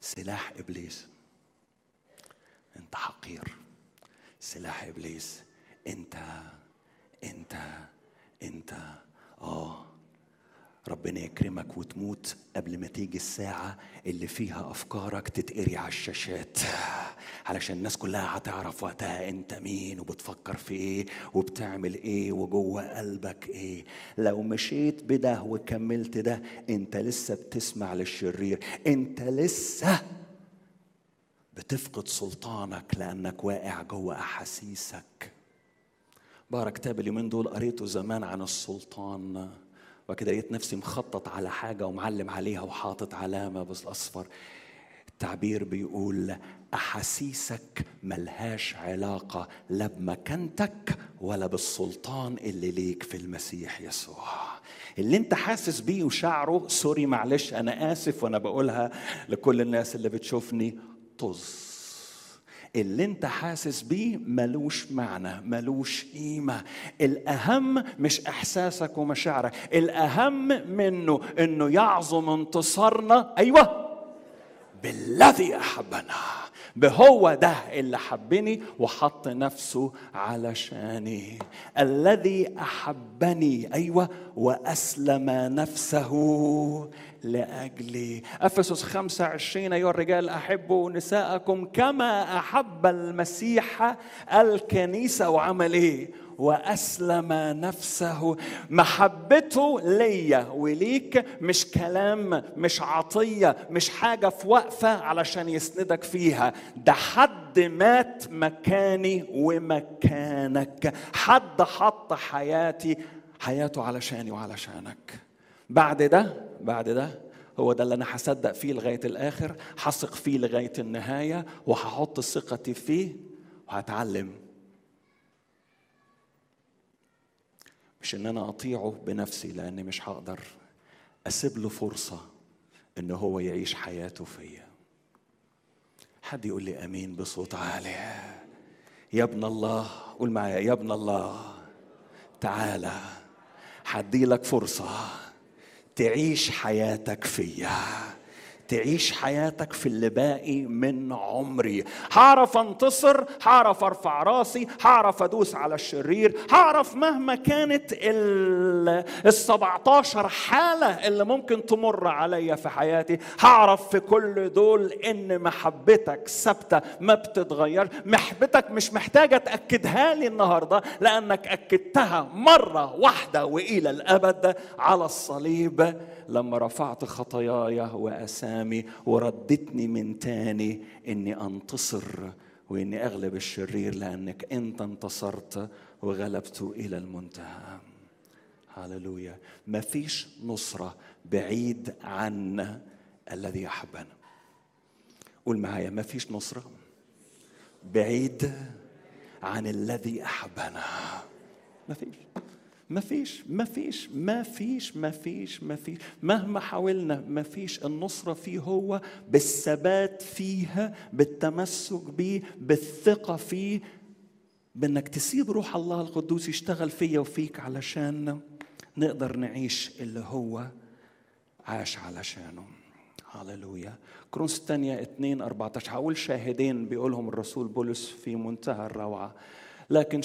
سلاح ابليس انت حقير سلاح ابليس انت انت انت اه ربنا يكرمك وتموت قبل ما تيجي الساعة اللي فيها أفكارك تتقري على الشاشات علشان الناس كلها هتعرف وقتها أنت مين وبتفكر في إيه وبتعمل إيه وجوه قلبك إيه لو مشيت بده وكملت ده أنت لسه بتسمع للشرير أنت لسه بتفقد سلطانك لأنك واقع جوه أحاسيسك بقرا كتاب اليومين دول قريته زمان عن السلطان وكده لقيت نفسي مخطط على حاجة ومعلم عليها وحاطط علامة بالأصفر التعبير بيقول أحاسيسك ملهاش علاقة لا بمكانتك ولا بالسلطان اللي ليك في المسيح يسوع اللي انت حاسس بيه وشعره سوري معلش انا اسف وانا بقولها لكل الناس اللي بتشوفني طز اللي انت حاسس بيه ملوش معنى ملوش قيمة الأهم مش إحساسك ومشاعرك الأهم منه إنه يعظم انتصارنا أيوة بالذي أحبنا بهو ده اللي حبني وحط نفسه علشاني الذي أحبني أيوة وأسلم نفسه لأجلي أفسس 25 أيها الرجال أحبوا نساءكم كما أحب المسيح الكنيسة وعمل إيه وأسلم نفسه محبته ليا وليك مش كلام مش عطية مش حاجة في وقفة علشان يسندك فيها ده حد مات مكاني ومكانك حد حط حياتي حياته علشاني وعلشانك بعد ده بعد ده هو ده اللي انا هصدق فيه لغايه الاخر هثق فيه لغايه النهايه وهحط ثقتي فيه وهتعلم مش ان انا اطيعه بنفسي لاني مش هقدر اسيب له فرصه ان هو يعيش حياته فيا حد يقول لي امين بصوت عالي يا ابن الله قول معايا يا ابن الله تعالى هدي لك فرصه تعيش حياتك فيا تعيش حياتك في اللي باقي من عمري هعرف انتصر هعرف ارفع راسي هعرف ادوس على الشرير هعرف مهما كانت ال 17 حالة اللي ممكن تمر عليا في حياتي هعرف في كل دول ان محبتك ثابتة ما بتتغير محبتك مش محتاجة تأكدها لي النهاردة لأنك أكدتها مرة واحدة وإلى الأبد على الصليب لما رفعت خطاياي واسامي وردتني من تاني اني انتصر واني اغلب الشرير لانك انت انتصرت وغلبت الى المنتهى هللويا مفيش نصرة بعيد عن الذي يحبنا قول معايا مفيش نصرة بعيد عن الذي أحبنا مفيش ما فيش ما فيش ما فيش ما فيش ما فيش مهما حاولنا ما فيش النصرة فيه هو بالثبات فيها بالتمسك بيه بالثقة فيه بانك تسيب روح الله القدوس يشتغل فيا وفيك علشان نقدر نعيش اللي هو عاش علشانه هللويا كرونس الثانية 2 14 هقول شاهدين بيقولهم الرسول بولس في منتهى الروعة لكن